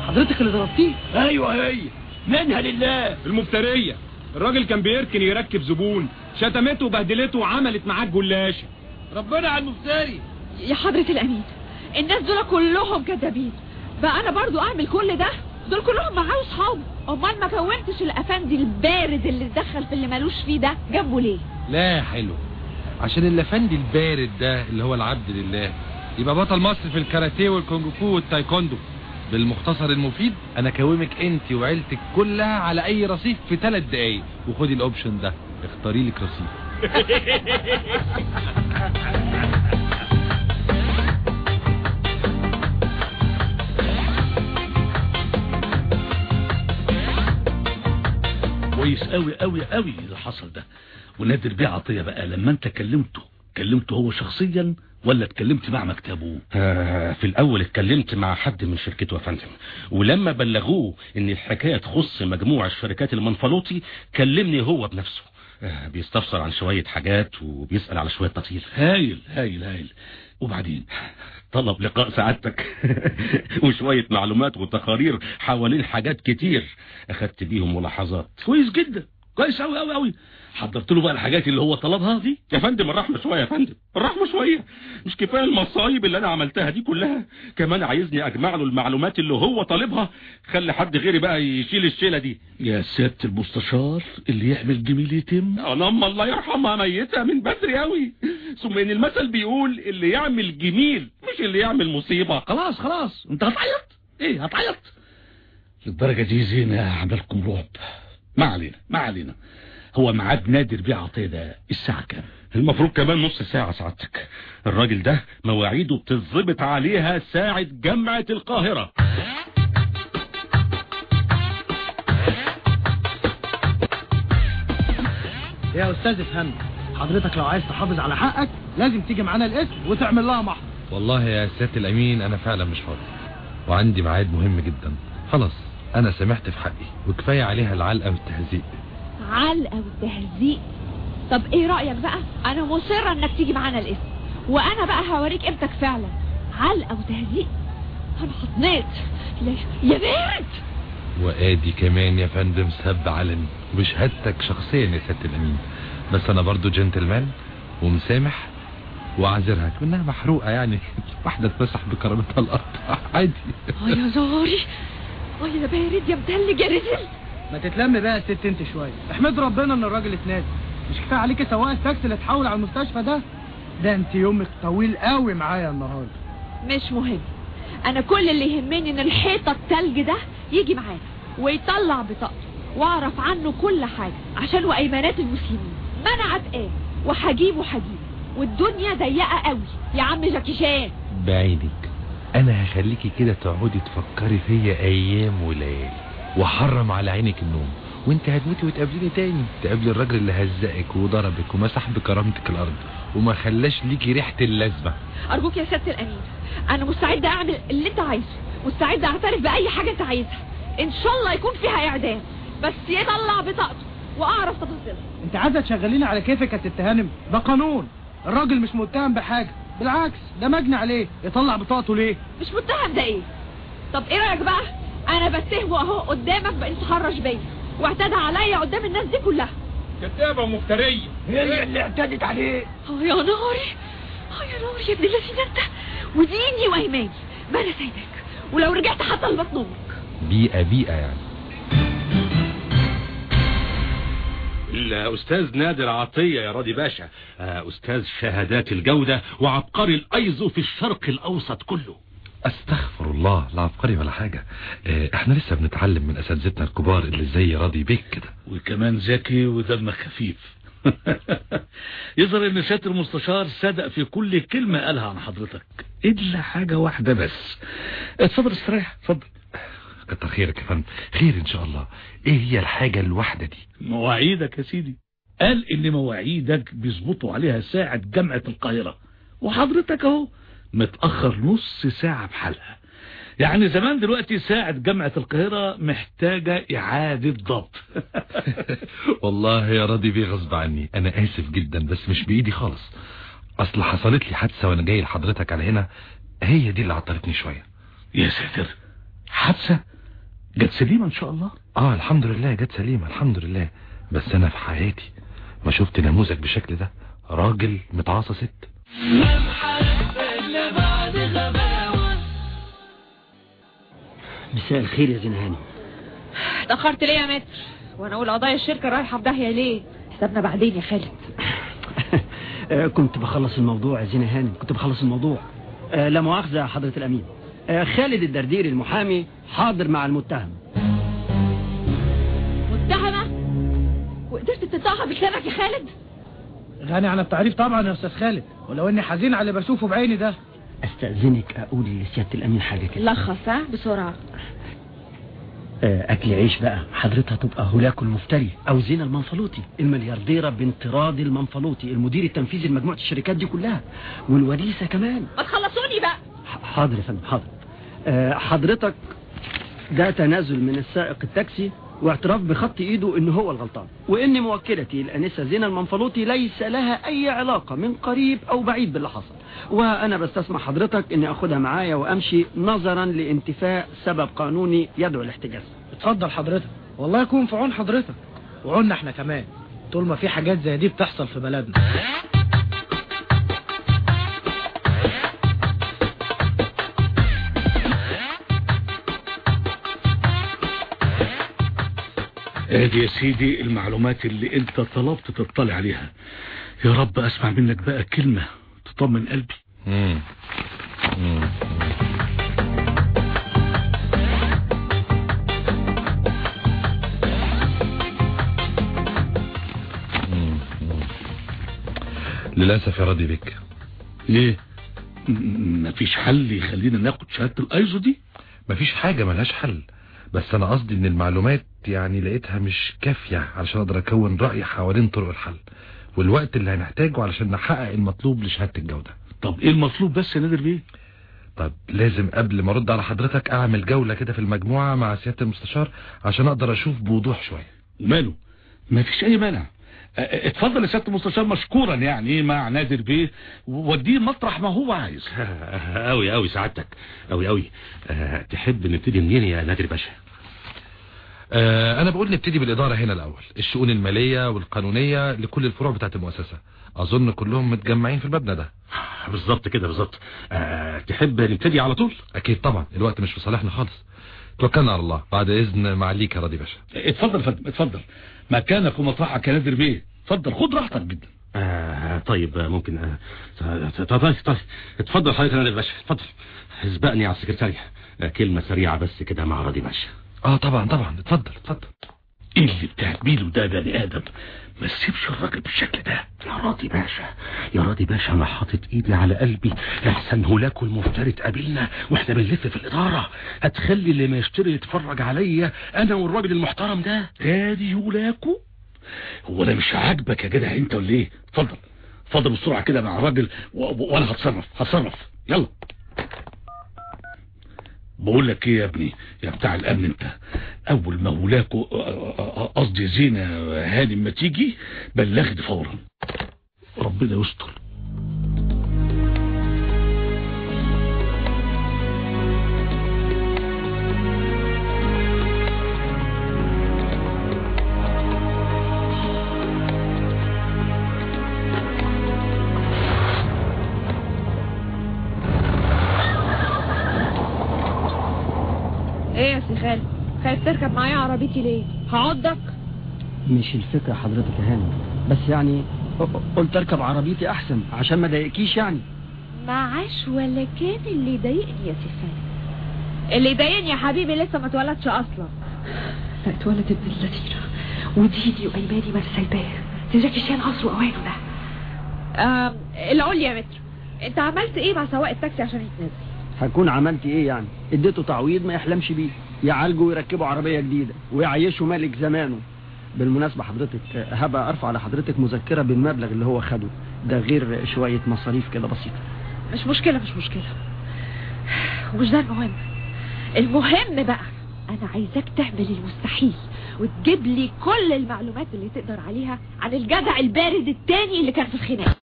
حضرتك اللي ضربتيه ايوه هي منها لله المفترية الراجل كان بيركن يركب زبون شتمته وبهدلته وعملت معاه الجلاشة ربنا على المفتري يا حضرة الأمين الناس دول كلهم كذابين بقى أنا برضو أعمل كل ده دول كلهم معاه وصحابه أمال ما كونتش الأفندي البارد اللي اتدخل في اللي مالوش فيه ده جنبه ليه لا حلو عشان الافندي البارد ده اللي هو العبد لله يبقى بطل مصر في الكاراتيه والكونج فو والتايكوندو بالمختصر المفيد انا كومك انت وعيلتك كلها على اي رصيف في ثلاث دقايق وخدي الاوبشن ده اختاري لك رصيف كويس قوي قوي قوي اللي حصل ده ونادر بيه عطيه بقى لما انت كلمته كلمته هو شخصيا ولا اتكلمت مع مكتبه آه، في الأول اتكلمت مع حد من شركته يا فندم ولما بلغوه إن الحكاية تخص مجموع الشركات المنفلوطي كلمني هو بنفسه آه، بيستفسر عن شوية حاجات وبيسأل على شوية تفاصيل هايل هايل هايل وبعدين طلب لقاء سعادتك وشوية معلومات وتقارير حوالين حاجات كتير أخدت بيهم ملاحظات كويس جدا كويس قوي قوي قوي حضرت له بقى الحاجات اللي هو طلبها دي يا فندم الرحمة شوية يا فندم الرحمة شوية مش كفاية المصايب اللي أنا عملتها دي كلها كمان عايزني أجمع له المعلومات اللي هو طالبها خلي حد غيري بقى يشيل الشيلة دي يا سيادة المستشار اللي يعمل جميل يتم أنا أما الله يرحمها ميتة من بدري أوي ثم إن المثل بيقول اللي يعمل جميل مش اللي يعمل مصيبة خلاص خلاص انت هتعيط ايه هتعيط للدرجة دي زينة عملكم رعب ما علينا ما علينا هو ميعاد نادر بيه عطيه ده الساعة كام المفروض كمان نص ساعة سعادتك الراجل ده مواعيده بتظبط عليها ساعة جامعة القاهرة يا استاذ افهم حضرتك لو عايز تحافظ على حقك لازم تيجي معانا الاسم وتعمل لها محضر والله يا سيادة الامين انا فعلا مش فاضي وعندي ميعاد مهم جدا خلاص انا سمحت في حقي وكفاية عليها العلقة والتهزيق علقة وتهزيق طب ايه رأيك بقى انا مصرة انك تيجي معانا الاسم وانا بقى هوريك قيمتك فعلا علقة وتهزيق انا حطنيت يا, يا بارد وادي كمان يا فندم سب علني وبشهادتك شخصيا يا سيادة الامين بس انا برضو جنتلمان ومسامح واعذرها منها محروقة يعني واحدة تمسح بكرامتها الارض عادي اه يا زوري اه يا بارد يا متلج يا رزل ما تتلم بقى يا ست انت شويه احمد ربنا ان الراجل اتنادى مش كفايه عليكي سواق التاكسي اللي اتحول على المستشفى ده ده انت يومك طويل قوي معايا النهارده مش مهم انا كل اللي يهمني ان الحيطة التلج ده يجي معانا ويطلع بطاقته واعرف عنه كل حاجة عشان وايمانات المسلمين منعت ايه وهجيبه هجيبه والدنيا ضيقة قوي يا عم جاكي شان بعينك انا هخليكي كده تقعدي تفكري فيا ايام وليالي وحرم على عينك النوم وانت هتموتي وتقابليني تاني تقابلي الراجل اللي هزقك وضربك ومسح بكرامتك الارض وما خلاش ليكي ريحة اللازمة ارجوك يا سيادة الامين انا مستعدة اعمل اللي انت عايزه مستعدة اعترف باي حاجة انت عايزها ان شاء الله يكون فيها اعدام بس يطلع بطاقته واعرف تفاصيلها انت عايزه تشغليني على كيفك يا ست هانم ده قانون الراجل مش متهم بحاجه بالعكس ده مجني عليه يطلع بطاقته ليه مش متهم ده ايه طب ايه رايك بقى انا بتهمه اهو قدامك بان تحرش بيا واعتدى عليا قدام الناس دي كلها كذابة ومفترية هي اللي اعتدت عليه اه يا ناري اه يا ناري يا ابن الذين انت وديني وايماني ما انا سايبك ولو رجعت حتى لبطن امك بيئة بيئة يعني الأستاذ نادر عطية يا راضي باشا آه، أستاذ شهادات الجودة وعبقري الأيزو في الشرق الأوسط كله استغفر الله لا عبقري ولا حاجة اه احنا لسه بنتعلم من اساتذتنا الكبار اللي زي راضي بيك كده وكمان ذكي ودمك خفيف يظهر ان سيادة المستشار صدق في كل كلمة قالها عن حضرتك الا حاجة واحدة بس اتفضل استريح اتفضل كتر خيرك يا فندم خير ان شاء الله ايه هي الحاجة الواحدة دي مواعيدك يا سيدي قال ان مواعيدك بيظبطوا عليها ساعة جامعة القاهرة وحضرتك اهو متأخر نص ساعة بحالها يعني زمان دلوقتي ساعة جامعة القاهرة محتاجة إعادة ضبط والله يا راضي بيه غصب عني انا اسف جدا بس مش بايدي خالص اصل حصلت لي حادثة وانا جاي لحضرتك على هنا هي دي اللي عطلتني شوية يا ساتر حادثة جت سليمة ان شاء الله اه الحمد لله جت سليمة الحمد لله بس انا في حياتي ما شفت نموذج بالشكل ده راجل متعاصى ست مساء الخير يا زنهاني اتأخرت ليه يا متر وانا اقول قضايا الشركة رايحة في داهية ليه حسابنا بعدين يا خالد آه، كنت بخلص الموضوع يا زنهاني كنت بخلص الموضوع آه، لا مؤاخذة يا حضرة الأمين آه، خالد الدرديري المحامي حاضر مع المتهم متهمة وقدرت تنطقها بلسانك يا خالد غني عن التعريف طبعا يا استاذ خالد ولو اني حزين على اللي بشوفه بعيني ده استأذنك أقول لسيادة الأمين حاجة كده لخص ها بسرعة آه، أكل عيش بقى حضرتها تبقى هولاكو المفتري أو زينة المنفلوطي المليارديرة بنت راضي المنفلوطي المدير التنفيذي لمجموعة الشركات دي كلها والوريثة كمان ما تخلصوني بقى ح- حاضر يا فندم حاضر آه، حضرتك ده تنازل من السائق التاكسي واعتراف بخط ايده ان هو الغلطان وان موكلتي الانسه زينة المنفلوطي ليس لها اي علاقة من قريب او بعيد باللي حصل وانا بستسمح حضرتك اني اخدها معايا وامشي نظرا لانتفاء سبب قانوني يدعو الاحتجاز اتفضل حضرتك والله يكون في عون حضرتك وعوننا احنا كمان طول ما في حاجات زي دي بتحصل في بلدنا ادي يا سيدي المعلومات اللي انت طلبت تطلع عليها يا رب اسمع منك بقى كلمة تطمن قلبي مم. مم. مم. مم. للأسف يا راضي بك ليه م- مفيش حل يخلينا ناخد شهادة الايزو دي مفيش حاجة ملهاش حل بس أنا قصدي إن المعلومات يعني لقيتها مش كافية علشان أقدر أكون رأي حوالين طرق الحل والوقت اللي هنحتاجه علشان نحقق المطلوب لشهادة الجودة طب ايه المطلوب بس يا نادر بيه طب لازم قبل ما ارد على حضرتك اعمل جولة كده في المجموعة مع سيادة المستشار عشان اقدر اشوف بوضوح شوية وماله مفيش اي مانع ا- ا- اتفضل يا سيادة المستشار مشكورا يعني مع نادر بيه وديه مطرح ما هو عايز قوي قوي سعادتك قوي قوي أه تحب نبتدي منين يا نادر باشا آه انا بقول نبتدي بالادارة هنا الاول الشؤون المالية والقانونية لكل الفروع بتاعت المؤسسة اظن كلهم متجمعين في المبنى ده بالظبط كده بالظبط أه تحب نبتدي على طول اكيد طبعا الوقت مش في صالحنا خالص توكلنا على الله بعد اذن معاليك يا راضي باشا اتفضل يا فندم اتفضل مكانك ومطرحك يا نادر بيه اتفضل خد راحتك جدا آه طيب آه، ممكن آه طيب طيب طيب اتفضل حضرتك يا نادر باشا اتفضل اسبقني على السكرتارية آه كلمة سريعة بس كده مع راضي باشا اه طبعا طبعا اتفضل اتفضل ايه اللي بتعمله ده يا بني ادم ما تسيبش الراجل بالشكل ده يا راضي باشا يا راضي باشا انا حاطط ايدي على قلبي احسن هولاكو المفتري تقابلنا واحنا بنلف في الاداره هتخلي اللي ما يشتري يتفرج عليا انا والراجل المحترم ده تاني يولاكو هو انا مش عاجبك يا جدع انت ولا ايه اتفضل اتفضل بسرعه كده مع الراجل و- و- وانا هتصرف هتصرف يلا بقول لك ايه يا ابني يا بتاع الامن انت اول ما هولاكو قصدي زينه هانم ما تيجي بلغني فورا ربنا يستر ايه يا سي خالد خايف تركب معايا عربيتي ليه هعضك مش الفكرة حضرتك يا هانم بس يعني ق- قلت اركب عربيتي احسن عشان ما ضايقكيش يعني معاش ولا كان اللي يضايقني يا سي خالد اللي يضايقني يا حبيبي لسه ما اتولدش اصلا لا اتولد ابن اللذينه وديني وايماني ما أنا سايباه تجاكي شال عصره اوانه ده آم، العليا يا متر انت عملت ايه مع سواق التاكسي عشان يتنزل هكون عملت ايه يعني اديته تعويض ما يحلمش بيه يعالجه ويركبه عربية جديدة ويعيشه ملك زمانه بالمناسبة حضرتك هبقى ارفع لحضرتك مذكرة بالمبلغ اللي هو خده ده غير شوية مصاريف كده بسيطة مش مشكلة مش مشكلة ومش ده المهم المهم بقى انا عايزاك تعمل المستحيل وتجيب لي كل المعلومات اللي تقدر عليها عن الجدع البارد التاني اللي كان في الخناق